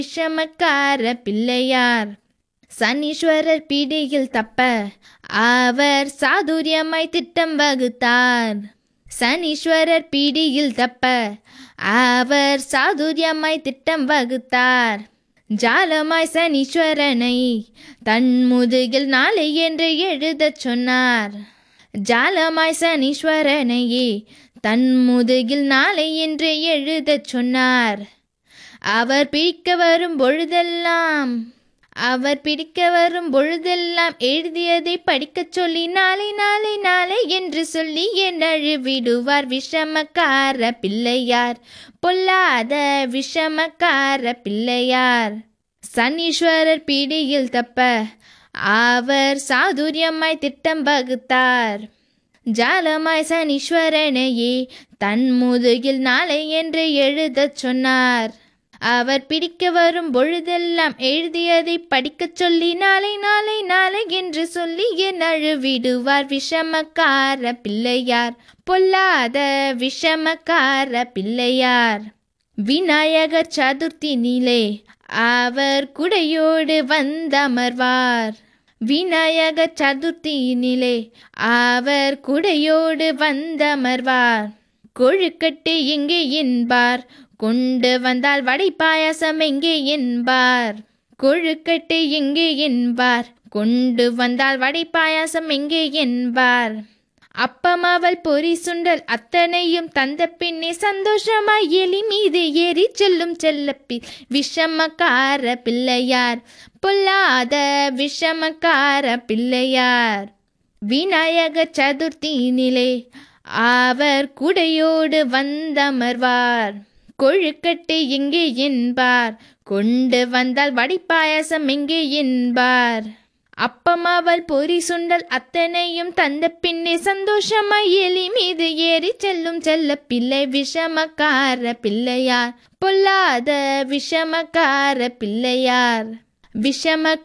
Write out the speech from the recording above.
விஷமக்கார பிள்ளையார் சனீஸ்வரர் பிடியில் தப்ப அவர் சாதுரியமாய் திட்டம் வகுத்தார் சனீஸ்வரர் பிடியில் தப்ப அவர் சாதுரியமாய் திட்டம் வகுத்தார் ஜாலமாய் சனீஸ்வரனை தன் முதுகில் நாளை என்று எழுதச் சொன்னார் ஜாலமாய் சனீஸ்வரனையே தன் முதுகில் நாளை என்று எழுதச் சொன்னார் அவர் பிடிக்க வரும் பொழுதெல்லாம் அவர் பிடிக்க வரும் பொழுதெல்லாம் எழுதியதை படிக்கச் சொல்லி நாளை நாளை நாளை என்று சொல்லி என் அழுவிடுவார் விஷமக்கார பிள்ளையார் பொல்லாத விஷமக்கார பிள்ளையார் சனீஸ்வரர் பிடியில் தப்ப அவர் சாதுரியமாய் திட்டம் வகுத்தார் ஜாலமாய் சனீஸ்வரனையே தன் முதுகில் நாளை என்று எழுதச் சொன்னார் அவர் பிடிக்க வரும் பொழுதெல்லாம் எழுதியதை படிக்கச் சொல்லி நாளை நாளை நாளை என்று சொல்லி என் அழுவிடுவார் விஷமக்கார பிள்ளையார் பொல்லாத விஷமக்கார பிள்ளையார் விநாயகர் சதுர்த்தினிலே அவர் குடையோடு வந்தமர்வார் விநாயகர் சதுர்த்தியினிலே அவர் குடையோடு வந்தமர்வார் கொழுக்கட்டு எங்கே என்பார் கொண்டு வந்தால் வடை பாயாசம் எங்கே என்பார் கொழுக்கட்டு எங்கே என்பார் கொண்டு வந்தால் வடை பாயாசம் எங்கே என்பார் அப்பம் அவள் பொறி சுண்டல் அத்தனையும் தந்த பின்னே சந்தோஷமாய் எலி மீது ஏறி செல்லும் செல்லப்பி விஷமக்கார பிள்ளையார் பொல்லாத விஷமக்கார பிள்ளையார் விநாயகர் சதுர்த்தியினிலே அவர் குடையோடு வந்தமர்வார் கொழுக்கட்டு எங்கே என்பார் கொண்டு வந்தால் வடிப்பாயாசம் எங்கே என்பார் அப்பம் அவள் பொறி சுண்டல் அத்தனையும் தந்த பின்னே சந்தோஷமாய் எலி மீது ஏறி செல்லும் செல்ல பிள்ளை விஷமக்கார பிள்ளையார் பொல்லாத விஷமக்கார பிள்ளையார் விஷம